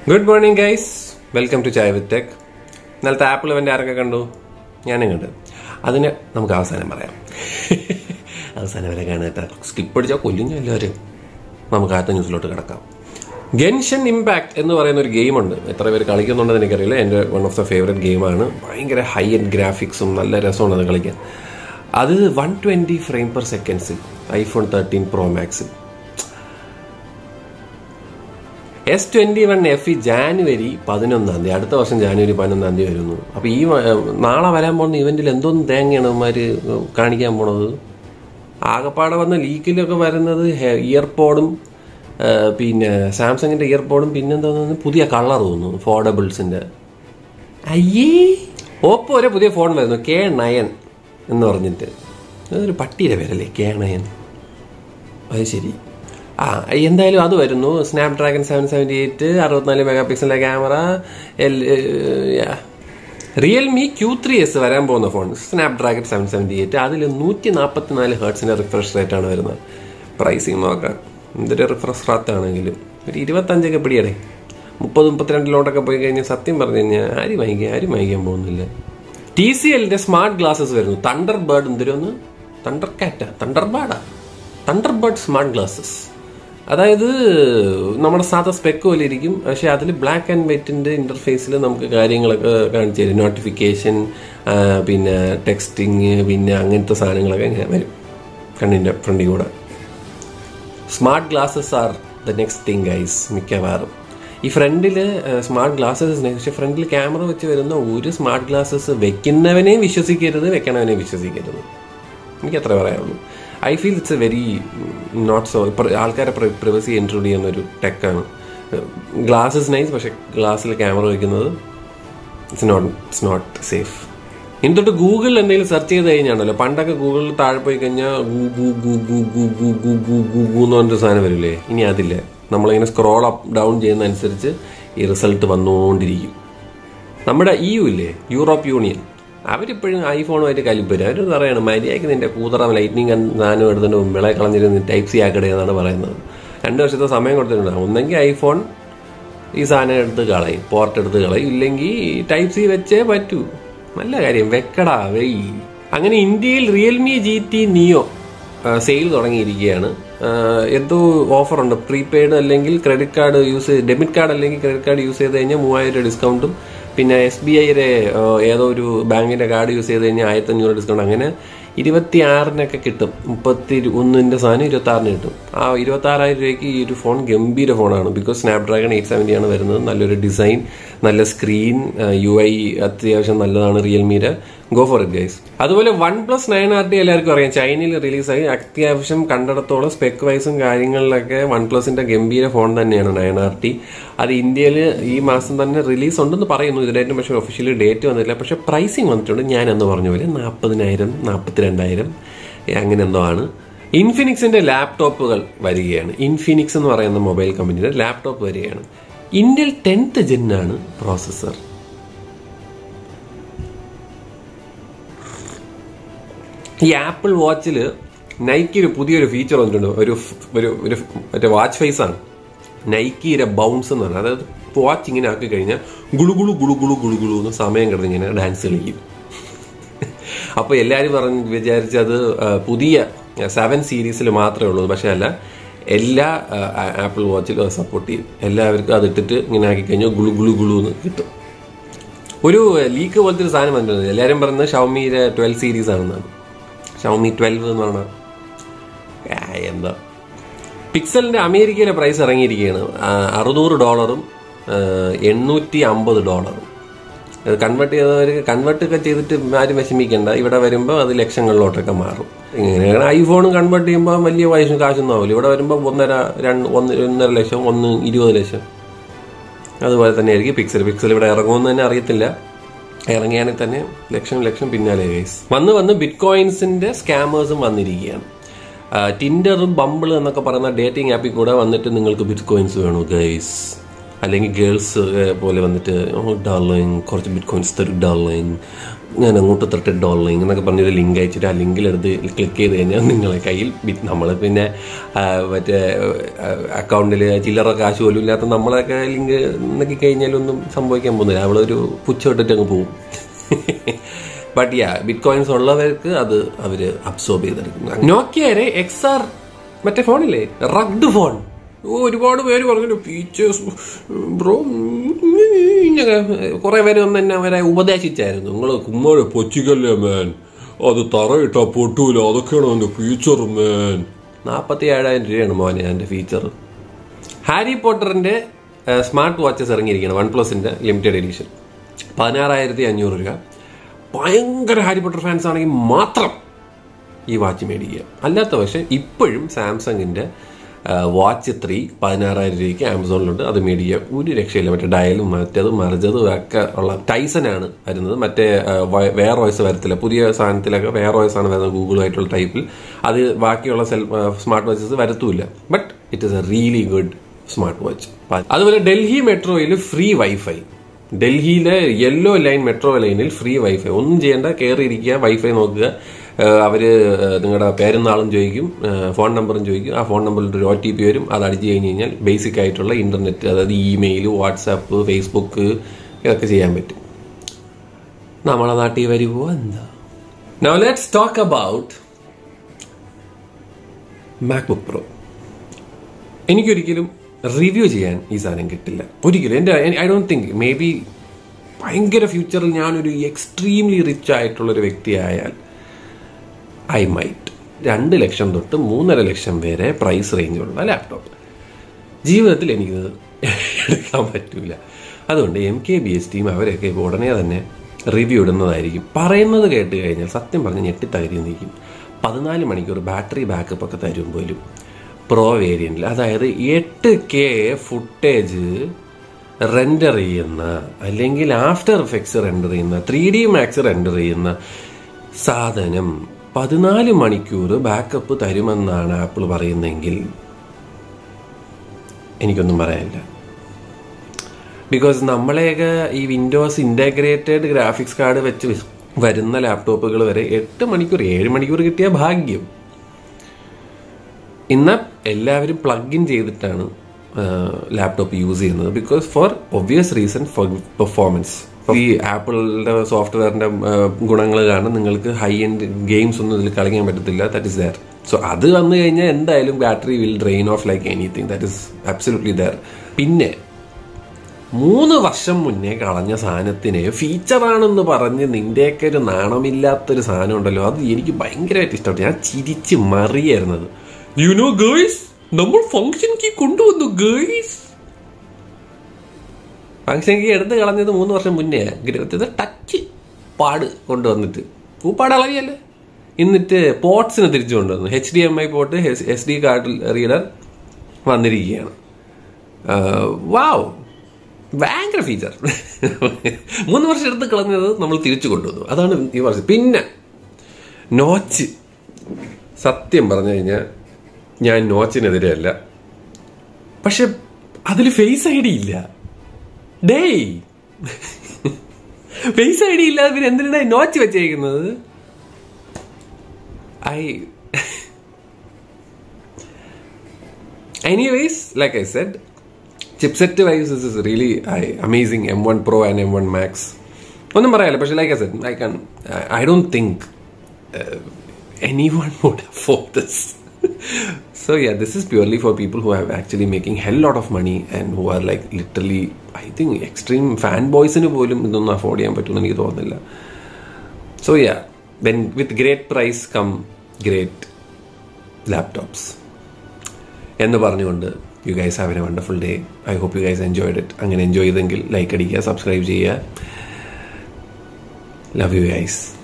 good morning guys welcome to chai with tech ഇന്നലത്തെ apple ഇവൻ്റെ ആരൊക്കെ കണ്ടു ഞാനും കണ്ടു അതിന് നമുക്ക് അവസാനം പറയാം അവസാനം വരെ കാണുക സ്കിപ്പ് അടിച്ചാൽ കൊല്ലുഞ്ഞു എല്ലാവരും നമുക്ക് ആദ്യത്തെ ന്യൂസിലോട്ട് കിടക്കാം ഗെൻഷൻ ഇമ്പാക്ട് എന്ന് പറയുന്ന ഒരു ഗെയിമുണ്ട് എത്ര പേര് കളിക്കുന്നുണ്ടെന്ന് എനിക്കറിയില്ല എൻ്റെ വൺ ഓഫ് ദ ഫേവറേറ്റ് ഗെയിമാണ് ഭയങ്കര ഹൈ എൻഡ് ഗ്രാഫിക്സും നല്ല രസമാണ് അത് കളിക്കാൻ അത് വൺ ട്വൻറ്റി ഫ്രെയിം പെർ സെക്കൻഡ്സിൽ ഐഫോൺ തേർട്ടീൻ പ്രോ മാക്സിൽ S twenty one F E January പതിനൊന്നാം തീയതി അടുത്ത വർഷം ജാനുവരി പതിനൊന്നാം തീയതി വരുന്നു അപ്പോൾ ഈ വ- നാളെ വരാൻ പോകുന്ന ഇവന്റിൽ എന്തോന്നും തേങ്ങയാണ് അവന്മാർ കാണിക്കാൻ പോണത് ആകപ്പാടെ വന്ന ലീക്കിലൊക്കെ വരുന്നത് ഇയർപോഡും പിന്നെ സാംസങ്ങിന്റെ ഇയർപോഡും പിന്നെന്താന്ന് പുതിയ കളർ തോന്നുന്നു ഫോർഡബിൾസിന്റെ അയ്യേ ഓപ്പോ ഒരു പുതിയ ഫോൺ വരുന്നു കെ നയൻ എന്ന് പറഞ്ഞിട്ട് അതൊരു പട്ടിയുടെ പേരല്ലേ കെ നയൻ അത് ശരി ആ എന്തായാലും അത് വരുന്നു Snapdragon seven seventy eight അറുപത്തിനാല് മെഗാ പിക്സലിന്റെ camera L Realme Q three S വരാൻ പോകുന്ന phone Snapdragon seven seventy eight അതിൽ നൂറ്റി നാൽപ്പത്തിനാല് ഹേർട്സിന്റെ റിഫ്രഷ് റേറ്റ് ആണ് വരുന്നത് പ്രൈസിങ് നോക്കാം എന്തൊരു റിഫ്രഷ് റേറ്റ് ആണെങ്കിലും ഒരു ഇരുപത്തഞ്ചൊക്കെ പിടിയടേ മുപ്പത് മുപ്പത്തിരണ്ടിലോട്ടൊക്കെ പോയി കഴിഞ്ഞാൽ സത്യം പറഞ്ഞു കഴിഞ്ഞാൽ ആരും വാങ്ങിക്കാൻ ആരും വാങ്ങിക്കാൻ പോകുന്നില്ല ടി സി എല്ലിന്റെ സ്മാർട്ട് ഗ്ലാസസ് വരുന്നു തണ്ടർ ബേർഡ് എന്തിരൊന്ന് തണ്ടർ കാറ്റാ തണ്ടർ ബാഡാ തണ്ടർ ബേർഡ് സ്മാർട്ട് ഗ്ലാസസ് അതായത് നമ്മുടെ സാധാ സ്പെക്ക് പോലെ ഇരിക്കും പക്ഷെ അതിൽ ബ്ലാക്ക് ആൻഡ് വൈറ്റിന്റെ ഇന്റർഫേസിൽ നമുക്ക് കാര്യങ്ങളൊക്കെ കാണിച്ചു തരും നോട്ടിഫിക്കേഷൻ പിന്നെ ടെക്സ്റ്റിങ് പിന്നെ അങ്ങനത്തെ സാധനങ്ങളൊക്കെ ഇങ്ങനെ വരും കണ്ണിന്റെ ഫ്രണ്ടിൽ കൂടെ smart glasses are the next thing guys മിക്കവാറും ഈ ഫ്രണ്ടിൽ സ്മാർട്ട് ഗ്ലാസസ് പക്ഷെ ഫ്രണ്ടിൽ ക്യാമറ വെച്ച് വരുന്ന ഒരു സ്മാർട്ട് ഗ്ലാസസ് വെക്കുന്നവനെയും വിശ്വസിക്കരുത് വെക്കണവനെയും വിശ്വസിക്കരുത് എനിക്ക് അത്ര പറയാനുള്ളൂ I feel it's a very not so ആൾക്കാരെ പ്രിവസി ഇൻട്രൂഡ് ചെയ്യുന്ന ഒരു ടെക്കാണ് ഗ്ലാസസ് നൈസ് പക്ഷെ ഗ്ലാസ്സിൽ ക്യാമറ വയ്ക്കുന്നത് it's not it's not safe ഇനി തൊട്ട് ഗൂഗിളിൽ എന്തെങ്കിലും സെർച്ച് ചെയ്ത് കഴിഞ്ഞാണല്ലോ പണ്ടൊക്കെ ഗൂഗിളിൽ താഴെ പോയി കഴിഞ്ഞാൽ ഗൂ ഗൂ ഗൂ ഗൂ ഗൂ ഗൂ ഗൂ ഗൂ ഗൂ ഗൂ എന്ന് പറഞ്ഞൊരു സാധനം വരില്ലേ ഇനി അതില്ല നമ്മളിങ്ങനെ സ്ക്രോൾ അപ്പ് ഡൗൺ ചെയ്യുന്ന അനുസരിച്ച് ഈ റിസൾട്ട് വന്നുകൊണ്ടിരിക്കും നമ്മുടെ ഇ യു ഇല്ലേ യൂറോപ്പ് യൂണിയൻ അവരിപ്പോഴും ഐഫോണുമായിട്ട് കലിപ്പരും അവർ പറയാണ് മര്യാദയ്ക്ക് നിന്റെ കൂതറ ലൈറ്റ്നിങ് സാധനം എടുത്തിട്ട് വിളെ കളഞ്ഞിരുന്ന് ടൈപ്പ് സി ആക്കടേ എന്നാണ് പറയുന്നത് രണ്ട് വർഷത്തെ സമയം കൊടുത്തിട്ടുണ്ട് ഒന്നെങ്കിൽ ഐഫോൺ ഈ സാധനം എടുത്ത് കളയും പോർട്ട് എടുത്ത് കളയും ഇല്ലെങ്കിൽ ടൈപ്പ് സി വെച്ചേ പറ്റൂ നല്ല കാര്യം വെക്കടാ വെയ് അങ്ങനെ ഇന്ത്യയിൽ Realme G T neo sale തുടങ്ങിയിരിക്കുകയാണ് ആ, എന്തോ ഓഫറുണ്ട് പ്രീപെയ്ഡ് അല്ലെങ്കിൽ credit card use debit card അല്ലെങ്കിൽ ക്രെഡിറ്റ് കാർഡ് യൂസ് ചെയ്ത് കഴിഞ്ഞാൽ മൂവായിരം രൂപ ഡിസ്കൗണ്ടും പിന്നെ എസ് ബി ഐയുടെ ഏതോ ഒരു ബാങ്കിന്റെ കാർഡ് യൂസ് ചെയ്ത് കഴിഞ്ഞാൽ ആയിരത്തി അഞ്ഞൂറ് ഡിസ്കൗണ്ട് അങ്ങനെ ഇരുപത്തി ആറിനൊക്കെ കിട്ടും മുപ്പത്തി ഒന്നിന്റെ സാധനം ഇരുപത്തി ആറിന് കിട്ടും ആ ഇരുപത്തി ആറായിരം രൂപയ്ക്ക് ഈ ഒരു ഫോൺ ഗംഭീര ഫോണാണ് because Snapdragon eight seventy ആണ് വരുന്നത് നല്ലൊരു ഡിസൈൻ നല്ല സ്ക്രീൻ യു ഐ അത്യാവശ്യം നല്ലതാണ് റിയൽമിയുടെ ഗോ ഫോർ ഇറ്റ് ഗൈസ് അതുപോലെ OnePlus nine R T എല്ലാവർക്കും അറിയാം ചൈനയിൽ റിലീസായി അത്യാവശ്യം കണ്ടിടത്തോളം സ്പെക്ക് വൈസും കാര്യങ്ങളിലൊക്കെ വൺ പ്ലസിന്റെ ഗംഭീര ഫോൺ തന്നെയാണ് നയൻ ആർ ടി അത് ഇന്ത്യയിൽ ഈ മാസം തന്നെ റിലീസ് ഉണ്ടെന്ന് പറയുന്നു ഇതിനായിട്ടും പക്ഷേ ഒഫീഷ്യലി ഡേറ്റ് വന്നില്ല പക്ഷെ പ്രൈസിങ് വന്നിട്ടുണ്ട് ഞാൻ എന്ന് പറഞ്ഞ പോലെ നാൽപ്പതിനായിരം നാൽപ്പത്തിരണ്ടായിരം അങ്ങനെ എന്തോ ആണ് ഇൻഫിനിക്സിന്റെ ലാപ്ടോപ്പുകൾ വരികയാണ് ഇൻഫിനിക്സ് എന്ന് പറയുന്ന മൊബൈൽ കമ്പനിയുടെ ലാപ്ടോപ്പ് വരികയാണ് ഇന്ത്യയിൽ ടെൻത്ത് ജെന്നാണ് പ്രോസസ്സർ ഈ ആപ്പിൾ വാച്ചിൽ നൈക്കിന് പുതിയൊരു ഫീച്ചർ വന്നിട്ടുണ്ട് ഒരു ഒരു ഒരു മറ്റേ വാച്ച് ഫേസ് ആണ് നൈക്കിയുടെ ബൗൺസ് എന്ന് പറഞ്ഞാൽ അതായത് വാച്ച് ഇങ്ങനെ ആക്കി കഴിഞ്ഞാൽ ഗുളു ഗുളു ഗുളു ഗുളു ഗുളു ഗുളു എന്ന് സമയം കിടന്ന് ഇങ്ങനെ ഡാൻസ് കളിക്കും അപ്പോൾ എല്ലാവരും പറഞ്ഞ് വിചാരിച്ചത് ആ, പുതിയ സെവൻ സീരീസിൽ മാത്രമേ ഉള്ളൂ പക്ഷേ അല്ല എല്ലാ ആപ്പിൾ വാച്ചിലും അത് സപ്പോർട്ട് ചെയ്യും എല്ലാവർക്കും അത് ഇട്ടിട്ട് ഇങ്ങനെ ആക്കി കഴിഞ്ഞാൽ ഗുളു ഗുളു ഗുളു എന്ന് കിട്ടും ഒരു ലീക്ക് പോലത്തെ ഒരു സാധനം വന്നിട്ടുണ്ട് എല്ലാവരും പറയുന്നത് ഷൗമിയുടെ ട്വൽവ് സീരീസ് ആണെന്നാണ് ഷൗമി ട്വൽവ് എന്ന് പറഞ്ഞാൽ ആ, എന്താ പിക്സലിന്റെ അമേരിക്കയിലെ പ്രൈസ് ഇറങ്ങിയിരിക്കുകയാണ് ആ, അറുന്നൂറ് ഡോളറും ആ, എണ്ണൂറ്റി അമ്പത് ഡോളറും അത് കൺവേർട്ട് ചെയ്തവർക്ക് കൺവേർട്ട് ഒക്കെ ചെയ്തിട്ട് ആരും വിഷമിക്കണ്ട ഇവിടെ വരുമ്പോൾ അത് ലക്ഷങ്ങളിലോട്ടൊക്കെ മാറും ഇങ്ങനെയാണ് ഐഫോണും കൺവേർട്ട് ചെയ്യുമ്പോൾ വലിയ പൈസ കാശൊന്നും ആവില്ല ഇവിടെ വരുമ്പോൾ ഒന്നര രണ്ട് ഒന്ന് ഒന്നര ലക്ഷം ഒന്ന് ഇരുപത് ലക്ഷം അതുപോലെ തന്നെ ആയിരിക്കും പിക്സൽ പിക്സൽ ഇവിടെ ഇറങ്ങുമെന്ന് തന്നെ അറിയത്തില്ല ഇറങ്ങിയാണെങ്കിൽ തന്നെ ലക്ഷം ലക്ഷം പിന്നാലെ ഗൈസ് വന്ന് വന്ന് ബിറ്റ് കോയിൻസിന്റെ സ്കാമേഴ്സും വന്നിരിക്കുകയാണ് ടിൻഡറും ബമ്പിൾ എന്നൊക്കെ പറയുന്ന ഡേറ്റിംഗ് ആപ്പിൽ കൂടെ വന്നിട്ട് നിങ്ങൾക്ക് ബിറ്റ് കോയിൻസ് വേണോ ഗൈസ് അല്ലെങ്കിൽ ഗേൾസ് പോലെ വന്നിട്ട് ഡാർലിങ് കുറച്ച് ബിറ്റ് കോയിൻസ് തരും ഡാർലിങ് ഞാൻ അങ്ങോട്ട് തൊട്ട് ഡോർലിങ് എന്നൊക്കെ പറഞ്ഞൊരു ലിങ്ക് അയച്ചിട്ട് ആ ലിങ്കിലെടുത്ത് ക്ലിക്ക് ചെയ്ത് കഴിഞ്ഞാൽ നിങ്ങളെ കയ്യിൽ ബിറ്റ് നമ്മൾ പിന്നെ ആ, മറ്റേ അക്കൗണ്ടിൽ ചില്ലറ കാശ് പോലും ഇല്ലാത്ത നമ്മളൊക്കെ ലിങ്ക് നോക്കി കഴിഞ്ഞാലൊന്നും സംഭവിക്കാൻ പോകുന്നില്ല അവളൊരു പുച്ഛമിട്ടിട്ട് അങ്ങ് പോകും ബട്ട് യാ ബിറ്റ് കോയിൻസ് ഉള്ളവർക്ക് അത് അവർ അബ്സോർബ് ചെയ്തെടുക്കും നോക്കിയരെ എക്സ് ആർ മറ്റേ ഫോണില്ലേ റഗ്ഡ് ഫോൺ ഓ ഒരുപാട് പേര് പറഞ്ഞു ഫീച്ചേഴ്സ് ബ്രോ കുറെ പേര് വന്ന് എന്നെ അവരെ ഉപദേശിച്ചായിരുന്നു നിങ്ങൾ കുമ്മോഴ പൊച്ചിക്കല്ലേ മാൻ അത് തറയിട്ടാ പൊട്ടൂല അതൊക്കെയാണ് അതിന്റെ ഫീച്ചർ മാൻ നാൽപ്പത്തി ഏഴായിരം രൂപയാണ് മോനെ അതിന്റെ ഫീച്ചർ ഹാരി പോട്ടറിന്റെ സ്മാർട്ട് വാച്ചസ് ഇറങ്ങിയിരിക്കുകയാണ് വൺ പ്ലസിന്റെ ലിമിറ്റഡ് എഡിഷൻ പതിനാറായിരത്തി അഞ്ഞൂറ് രൂപ ഭയങ്കര ഹാരി പോട്ടർ ഫാൻസ് ആണെങ്കിൽ മാത്രം ഈ വാച്ച് മേടിക്കുക അല്ലാത്ത പക്ഷേ ഇപ്പോഴും സാംസങ്ങിന്റെ വാച്ച് ത്രീ പതിനാറായിരം രൂപയ്ക്ക് ആമസോണിലുണ്ട് അത് മേടിക്കുക ഒരു രക്ഷയില്ല മറ്റേ ഡയലും മറ്റേതും മറിച്ചതും ഒക്കെ ഉള്ള ടൈസനാണ് വരുന്നത് മറ്റേ വെയർ വോയിസ് വരത്തില്ല പുതിയ സാധനത്തിലൊക്കെ വെയർ വോയിസ് ആണ് വരുന്നത് ഗൂഗിളുമായിട്ടുള്ള ടൈപ്പിൽ അത് ബാക്കിയുള്ള സെൽ സ്മാർട്ട് വാച്ചസ് വരത്തുമില്ല but it is a really good smart watch അതുപോലെ ഡൽഹി മെട്രോയിൽ ഫ്രീ വൈഫൈ ഡൽഹിയിലെ യെല്ലോ ലൈൻ മെട്രോ ലൈനിൽ ഫ്രീ വൈഫൈ ഒന്നും ചെയ്യേണ്ട കയറിയിരിക്കുക വൈഫൈ നോക്കുക ഏഹ് അവര് നിങ്ങളുടെ പേരും നാളും ചോദിക്കും ഏഹ് ഫോൺ നമ്പറും ചോദിക്കും ആ ഫോൺ നമ്പറിൽ ഒരു ഒ ടി പി വരും അത് അടിച്ചു കഴിഞ്ഞ് കഴിഞ്ഞാൽ ബേസിക് ആയിട്ടുള്ള ഇന്റർനെറ്റ് അതായത് ഇമെയിൽ വാട്സാപ്പ് ഫേസ്ബുക്ക് ഇതൊക്കെ ചെയ്യാൻ പറ്റും നമ്മളെ നാട്ടിൽ വരുമോ എന്താ now let's talk about MacBook pro എനിക്കൊരിക്കലും റിവ്യൂ ചെയ്യാൻ ഈ സാധനം കിട്ടില്ല ഒരിക്കലും എൻ്റെ I don't think maybe ഭയങ്കര ഫ്യൂച്ചറിൽ ഞാനൊരു എക്സ്ട്രീംലി റിച്ച് ആയിട്ടുള്ള ഒരു വ്യക്തിയായാൽ ഐ മൈറ്റ് രണ്ട് ലക്ഷം തൊട്ട് മൂന്നര ലക്ഷം വരെ പ്രൈസ് റേഞ്ചുള്ള ലാപ്ടോപ്പ് ജീവിതത്തിൽ എനിക്കിത് എടുക്കാൻ പറ്റില്ല അതുകൊണ്ട് M K B S team അവരൊക്കെ ഉടനെ തന്നെ റിവ്യൂ ഇടുന്നതായിരിക്കും പറയുന്നത് കേട്ട് കഴിഞ്ഞാൽ സത്യം പറഞ്ഞ് ഞെട്ടിത്തകരിന്നിരിക്കും പതിനാല് മണിക്കൂർ ബാറ്ററി ബാക്കപ്പ് ഒക്കെ തരും പോലും പ്രോ വേരിയന്റിൽ അതായത് എട്ട് കെ ഫുട്ടേജ് റെൻഡർ ചെയ്യുന്ന അല്ലെങ്കിൽ ആഫ്റ്റർ എഫക്ട്സ് റെൻഡർ ചെയ്യുന്ന ത്രീ ഡി മാക്സ് റെൻഡർ ചെയ്യുന്ന സാധനം പതിനാല് മണിക്കൂർ ബാക്കപ്പ് തരുമെന്നാണ് ആപ്പിൾ പറയുന്നതെങ്കിൽ എനിക്കൊന്നും പറയാനില്ല ബിക്കോസ് നമ്മളെയൊക്കെ ഈ വിൻഡോസ് ഇൻ്റഗ്രേറ്റഡ് ഗ്രാഫിക്സ് കാർഡ് വെച്ച് വരുന്ന ലാപ്ടോപ്പുകൾ വരെ എട്ട് മണിക്കൂർ ഏഴ് മണിക്കൂർ കിട്ടിയ ഭാഗ്യം ഇന്ന് എല്ലാവരും പ്ലഗ് ഇൻ ചെയ്തിട്ടാണ് ലാപ്ടോപ്പ് യൂസ് ചെയ്യുന്നത് because for obvious reason for performance ഈ ആപ്പിളിന്റെ സോഫ്റ്റ്വെയറിന്റെ ഗുണങ്ങൾ കാരണം നിങ്ങൾക്ക് ഹൈ എൻഡ് ഗെയിംസ് ഒന്നും ഇതിൽ കളിക്കാൻ പറ്റത്തില്ല ദാറ്റ് ഇസ് ദയർ സോ അത് വന്നു കഴിഞ്ഞാൽ എന്തായാലും battery will drain off like anything that is absolutely there പിന്നെ മൂന്ന് വർഷം മുന്നേ കളഞ്ഞ സാധനത്തിന് ഫീച്ചറാണെന്ന് പറഞ്ഞ് നിന്റെയൊക്കെ ഒരു നാണമില്ലാത്തൊരു സാധനം ഉണ്ടല്ലോ അത് എനിക്ക് ഭയങ്കരമായിട്ട് ഇഷ്ടപ്പെട്ടു ഞാൻ ചിരിച്ച് മറിയായിരുന്നത് യു നോ ഗേൾസ് നമ്മൾ ഫംഗ്ഷൻ കീ കൊണ്ടുവന്നു ഗേൾസ് ഫംഗ്ഷൻ കീ എടുത്ത് കളഞ്ഞത് മൂന്ന് വർഷം മുന്നേ ഗ്രഹത്തിൽ ടച്ച് പാട് കൊണ്ടുവന്നിട്ട് പൂപ്പാട് അളവിയല്ലേ എന്നിട്ട് പോർട്സിന് തിരിച്ചു കൊണ്ടുവന്നു H D M I port S D card reader വന്നിരിക്കുകയാണ് വാവ് ഭയങ്കര ഫീച്ചർ മൂന്ന് വർഷം എടുത്ത് കളഞ്ഞത് നമ്മൾ തിരിച്ചു കൊണ്ടുവന്നു അതാണ് ഈ വർഷം പിന്നെ നോച്ച് സത്യം പറഞ്ഞു കഴിഞ്ഞാൽ ഞാൻ നോച്ചിനെതിരെയല്ല പക്ഷെ അതിൽ ഫേസ് ഐ ഡി ഇല്ല ഡേയ് ഫേസ് ഐ ഡി ഇല്ലാതെ പിന്നെ എന്തിനാ നോച്ച് വെച്ചേക്കുന്നത് I anyways like I said chipset wise is really amazing M one pro and M one max ഒന്നും പറയാല്ല പക്ഷെ like I said I can I don't think any one would for this so yeah this is purely for people who are actually making hell lot of money and who are like literally i think extreme fanboysന് പോലും ഇതൊന്നും afford ചെയ്യാൻ പറ്റുമെന്ന് എനിക്ക് തോന്നുന്നില്ല so yeah then with great price come great laptops എന്ന് പറഞ്ഞുകൊണ്ട് you guys have a wonderful day I hope you guys enjoyed it അങ്ങനെ എൻജോയ് ചെയ്തെങ്കിൽ ലൈക്ക് അടിക്കുക സബ്സ്ക്രൈബ് ചെയ്യുക ലവ് യു ഗൈസ്